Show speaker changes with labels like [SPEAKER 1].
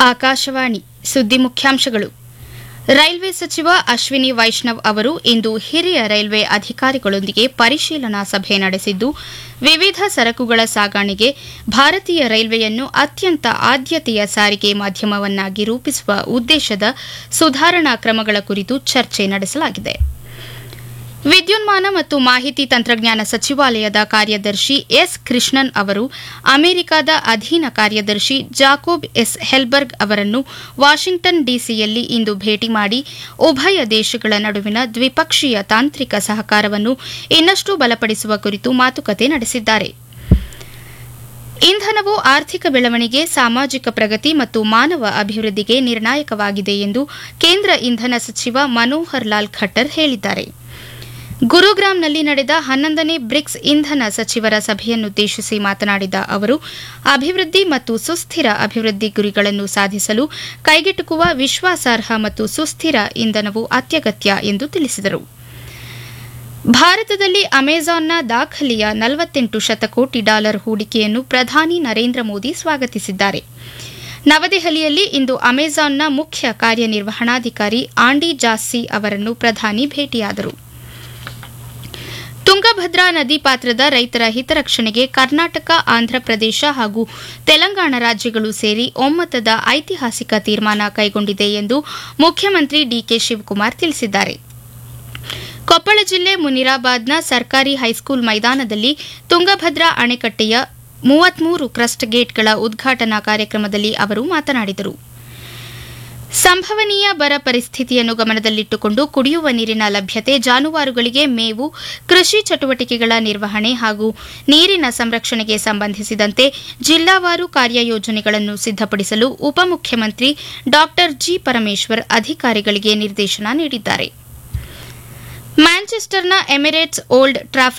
[SPEAKER 1] ಆಕಾಶವಾಣಿ ಸುದ್ದಿ ಮುಖ್ಯಾಂಶಗಳು ರೈಲ್ವೆ ಸಚಿವ ಅಶ್ವಿನಿ ವೈಷ್ಣವ್ ಅವರು ಇಂದು ಹಿರಿಯ ರೈಲ್ವೆ ಅಧಿಕಾರಿಗಳೊಂದಿಗೆ ಪರಿಶೀಲನಾ ಸಭೆ ನಡೆಸಿದ್ದು ವಿವಿಧ ಸರಕುಗಳ ಸಾಗಣೆಗೆ ಭಾರತೀಯ ರೈಲ್ವೆಯನ್ನು ಅತ್ಯಂತ ಆದ್ಯತೆಯ ಸಾರಿಗೆ ಮಾಧ್ಯಮವನ್ನಾಗಿ ರೂಪಿಸುವ ಉದ್ದೇಶದ ಸುಧಾರಣಾ ಕ್ರಮಗಳ ಕುರಿತು ಚರ್ಚೆ ನಡೆಸಲಾಗಿದೆ ವಿದ್ಯುನ್ಮಾನ ಮತ್ತು ಮಾಹಿತಿ ತಂತ್ರಜ್ಞಾನ ಸಚಿವಾಲಯದ ಕಾರ್ಯದರ್ಶಿ ಎಸ್ ಕೃಷ್ಣನ್ ಅವರು ಅಮೆರಿಕದ ಅಧೀನ ಕಾರ್ಯದರ್ಶಿ ಜಾಕೋಬ್ ಎಸ್ ಹೆಲ್ಬರ್ಗ್ ಅವರನ್ನು ವಾಷಿಂಗ್ಟನ್ ಡಿಸಿಯಲ್ಲಿ ಇಂದು ಭೇಟಿ ಮಾಡಿ ಉಭಯ ದೇಶಗಳ ನಡುವಿನ ದ್ವಿಪಕ್ಷೀಯ ತಾಂತ್ರಿಕ ಸಹಕಾರವನ್ನು ಇನ್ನಷ್ಟು ಬಲಪಡಿಸುವ ಕುರಿತು ಮಾತುಕತೆ ನಡೆಸಿದ್ದಾರೆ ಇಂಧನವು ಆರ್ಥಿಕ ಬೆಳವಣಿಗೆ ಸಾಮಾಜಿಕ ಪ್ರಗತಿ ಮತ್ತು ಮಾನವ ಅಭಿವೃದ್ಧಿಗೆ ನಿರ್ಣಾಯಕವಾಗಿದೆ ಎಂದು ಕೇಂದ್ರ ಇಂಧನ ಸಚಿವ ಮನೋಹರ್ ಲಾಲ್ ಖಟ್ಟರ್ ಹೇಳಿದ್ದಾರೆ ಗುರುಗ್ರಾಂನಲ್ಲಿ ನಡೆದ ಹನ್ನೊಂದನೇ ಬ್ರಿಕ್ಸ್ ಇಂಧನ ಸಚಿವರ ಸಭೆಯನ್ನುದ್ದೇಶಿಸಿ ಮಾತನಾಡಿದ ಅವರು ಅಭಿವೃದ್ಧಿ ಮತ್ತು ಸುಸ್ಥಿರ ಅಭಿವೃದ್ಧಿ ಗುರಿಗಳನ್ನು ಸಾಧಿಸಲು ಕೈಗೆಟುಕುವ ವಿಶ್ವಾಸಾರ್ಹ ಮತ್ತು ಸುಸ್ಥಿರ ಇಂಧನವು ಅತ್ಯಗತ್ಯ ಎಂದು ತಿಳಿಸಿದರು ಭಾರತದಲ್ಲಿ ಅಮೆಜಾನ್ನ ದಾಖಲೆಯ ನಲವತ್ತೆಂಟು ಶತಕೋಟಿ ಡಾಲರ್ ಹೂಡಿಕೆಯನ್ನು ಪ್ರಧಾನಿ ನರೇಂದ್ರ ಮೋದಿ ಸ್ವಾಗತಿಸಿದ್ದಾರೆ ನವದೆಹಲಿಯಲ್ಲಿ ಇಂದು ಅಮೆಜಾನ್ನ ಮುಖ್ಯ ಕಾರ್ಯನಿರ್ವಹಣಾಧಿಕಾರಿ ಆಂಡಿ ಜಾಸ್ಸಿ ಅವರನ್ನು ಪ್ರಧಾನಿ ಭೇಟಿಯಾದರು ತುಂಗಭದ್ರಾ ನದಿ ಪಾತ್ರದ ರೈತರ ಹಿತರಕ್ಷಣೆಗೆ ಕರ್ನಾಟಕ ಆಂಧ್ರಪ್ರದೇಶ ಹಾಗೂ ತೆಲಂಗಾಣ ರಾಜ್ಯಗಳು ಸೇರಿ ಒಮ್ಮತದ ಐತಿಹಾಸಿಕ ತೀರ್ಮಾನ ಕೈಗೊಂಡಿದೆ ಎಂದು ಮುಖ್ಯಮಂತ್ರಿ ಡಿಕೆ ಶಿವಕುಮಾರ್ ತಿಳಿಸಿದ್ದಾರೆ ಕೊಪ್ಪಳ ಜಿಲ್ಲೆ ಮುನಿರಾಬಾದ್ನ ಸರ್ಕಾರಿ ಹೈಸ್ಕೂಲ್ ಮೈದಾನದಲ್ಲಿ ತುಂಗಭದ್ರಾ ಅಣೆಕಟ್ಟೆಯ ಮೂವತ್ಮೂರು ಕ್ರಸ್ಟ್ ಗೇಟ್ಗಳ ಉದ್ಘಾಟನಾ ಕಾರ್ಯಕ್ರಮದಲ್ಲಿ ಅವರು ಮಾತನಾಡಿದರು ಸಂಭವನೀಯ ಬರ ಪರಿಸ್ಥಿತಿಯನ್ನು ಗಮನದಲ್ಲಿಟ್ಟುಕೊಂಡು ಕುಡಿಯುವ ನೀರಿನ ಲಭ್ಯತೆ ಜಾನುವಾರುಗಳಿಗೆ ಮೇವು ಕೃಷಿ ಚಟುವಟಿಕೆಗಳ ನಿರ್ವಹಣೆ ಹಾಗೂ ನೀರಿನ ಸಂರಕ್ಷಣೆಗೆ ಸಂಬಂಧಿಸಿದಂತೆ ಜಿಲ್ಲಾವಾರು ಕಾರ್ಯಯೋಜನೆಗಳನ್ನು ಸಿದ್ದಪಡಿಸಲು ಉಪಮುಖ್ಯಮಂತ್ರಿ ಡಾ ಜಿ ಪರಮೇಶ್ವರ್ ಅಧಿಕಾರಿಗಳಿಗೆ ನಿರ್ದೇಶನ ನೀಡಿದ್ದಾರೆ ಮ್ಯಾಂಚೆಸ್ಟರ್ನ ಎಮಿರೇಟ್ಸ್ ಓಲ್ಡ್ ಟ್ರಾಫ್